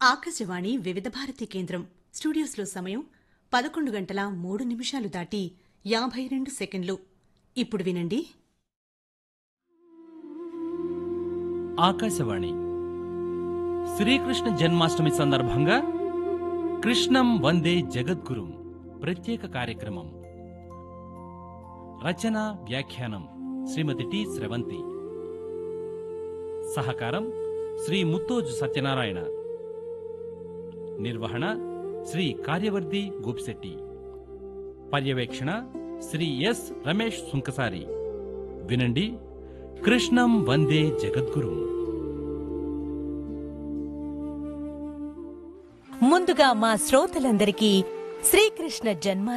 ఆకాశవాణి వివిధ భారతి కేంద్రం స్టూడియోస్లో సమయం పదకొండు గంటల మూడు నిమిషాలు దాటి యాభై రెండు సెకండ్లు ఇప్పుడు వినండి ఆకాశవాణి శ్రీకృష్ణ జన్మాష్టమి సందర్భంగా కృష్ణం వందే జగద్గురుం ప్రత్యేక కార్యక్రమం రచన వ్యాఖ్యానం శ్రీమతి టి స్రవంతి సహకారం శ్రీ ముత్తోజు సత్యనారాయణ నిర్వహణ శ్రీ కార్యవర్ధి గోపిశెట్టి పర్యవేక్షణ శ్రీ ఎస్ రమేష్ సుంకసారి వినండి కృష్ణం వందే జగద్గురుం ముందుగా మా శ్రోతలందరికీ శ్రీకృష్ణ జన్మ